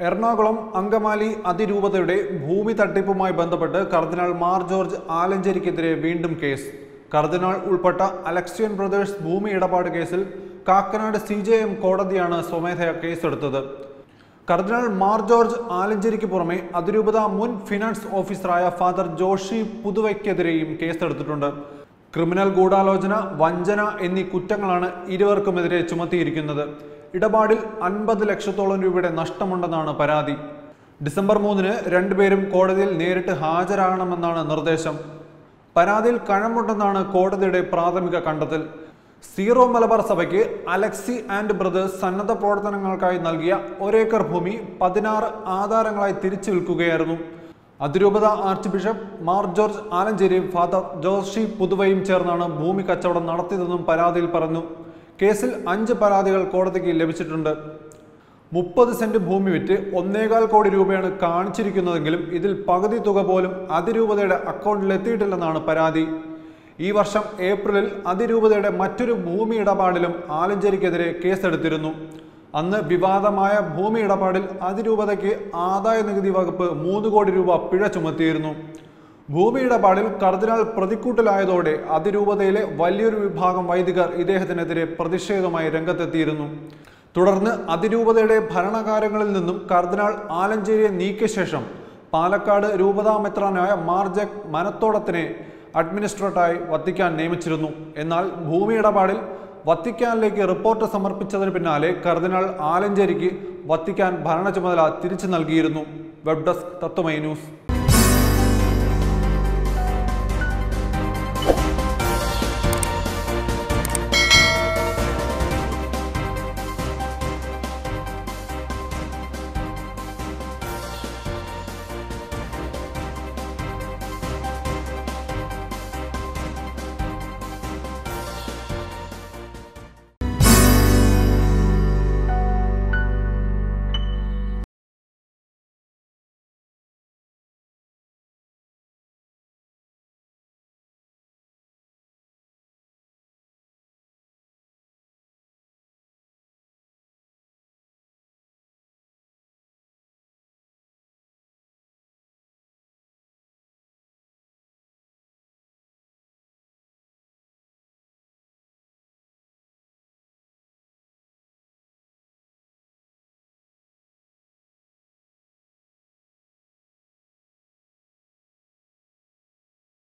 എറണാകുളം അങ്കമാലി അതിരൂപതയുടെ ഭൂമി തട്ടിപ്പുമായി ബന്ധപ്പെട്ട് കർദിനാൾ മാർ ജോർജ് ആലഞ്ചേരിക്കെതിരെ വീണ്ടും കേസ് കർദിനാൾ ഉൾപ്പെട്ട അലക്സിയൻ ബ്രദേഴ്സ് ഭൂമി ഇടപാട് കേസിൽ കാക്കനാട് സി ജെ എം കോടതിയാണ് സ്വമേധയാ കേസെടുത്തത് കർദിനാൾ മാർ ജോർജ് ആലഞ്ചേരിക്ക് പുറമെ അതിരൂപത മുൻ ഫിനാൻസ് ഓഫീസറായ ഫാദർ ജോഷി പുതുവയ്ക്കെതിരെയും കേസെടുത്തിട്ടുണ്ട് ക്രിമിനൽ ഗൂഢാലോചന വഞ്ചന എന്നീ കുറ്റങ്ങളാണ് ഇരുവർക്കുമെതിരെ ചുമത്തിയിരിക്കുന്നത് ഇടപാടിൽ അൻപത് ലക്ഷത്തോളം രൂപയുടെ നഷ്ടമുണ്ടെന്നാണ് പരാതി ഡിസംബർ മൂന്നിന് രണ്ടുപേരും കോടതിയിൽ നേരിട്ട് ഹാജരാകണമെന്നാണ് നിർദ്ദേശം പരാതിയിൽ കഴമ്പുണ്ടെന്നാണ് കോടതിയുടെ പ്രാഥമിക കണ്ടെത്തൽ സീറോ മലബാർ സഭയ്ക്ക് അലക്സി ആൻഡ് ബ്രദേഴ്സ് സന്നദ്ധ പ്രവർത്തനങ്ങൾക്കായി നൽകിയ ഒരേക്കർ ഭൂമി പതിനാറ് ആധാരങ്ങളായി തിരിച്ചു വിൽക്കുകയായിരുന്നു അതിരൂപത ആർച്ച് ബിഷപ്പ് മാർ ജോർജ് ആലഞ്ചേരിയും ഫാദർ ജോഷി പുതുവയും ചേർന്നാണ് ഭൂമി കച്ചവടം നടത്തിയതെന്നും പരാതിയിൽ പറഞ്ഞു കേസിൽ അഞ്ച് പരാതികൾ കോടതിക്ക് ലഭിച്ചിട്ടുണ്ട് മുപ്പത് സെന്റ് ഭൂമി വിറ്റ് ഒന്നേകാൽ കോടി രൂപയാണ് കാണിച്ചിരിക്കുന്നതെങ്കിലും ഇതിൽ പകുതി തുക പോലും അതിരൂപതയുടെ അക്കൗണ്ടിൽ എത്തിയിട്ടില്ലെന്നാണ് പരാതി ഈ വർഷം ഏപ്രിലിൽ അതിരൂപതയുടെ മറ്റൊരു ഭൂമി ഇടപാടിലും ആലഞ്ചേരിക്കെതിരെ കേസെടുത്തിരുന്നു അന്ന് വിവാദമായ ഭൂമി ഇടപാടിൽ അതിരൂപതയ്ക്ക് ആദായ നികുതി വകുപ്പ് മൂന്ന് കോടി രൂപ പിഴ ചുമത്തിയിരുന്നു ഭൂമി ഇടപാടിൽ കർദിനാൾ പ്രതിക്കൂട്ടിലായതോടെ അതിരൂപതയിലെ വലിയൊരു വിഭാഗം വൈദികർ ഇദ്ദേഹത്തിനെതിരെ പ്രതിഷേധവുമായി രംഗത്തെത്തിയിരുന്നു തുടർന്ന് അതിരൂപതയുടെ ഭരണകാര്യങ്ങളിൽ നിന്നും കർദിനാൾ ആലഞ്ചേരിയെ നീക്കിയ ശേഷം പാലക്കാട് രൂപതാ മെത്രാനായ മാർജക് മനത്തോടത്തിനെ അഡ്മിനിസ്ട്രേറ്ററായി വത്തിക്കാൻ നിയമിച്ചിരുന്നു എന്നാൽ ഭൂമി ഇടപാടിൽ വത്തിക്കാനിലേക്ക് റിപ്പോർട്ട് സമർപ്പിച്ചതിന് പിന്നാലെ കർദിനാൾ ആലഞ്ചേരിക്ക് വത്തിക്കാൻ ഭരണ ചുമതല തിരിച്ചു നൽകിയിരുന്നു വെബ് ഡെസ്ക് തത്വമൈ ന്യൂസ്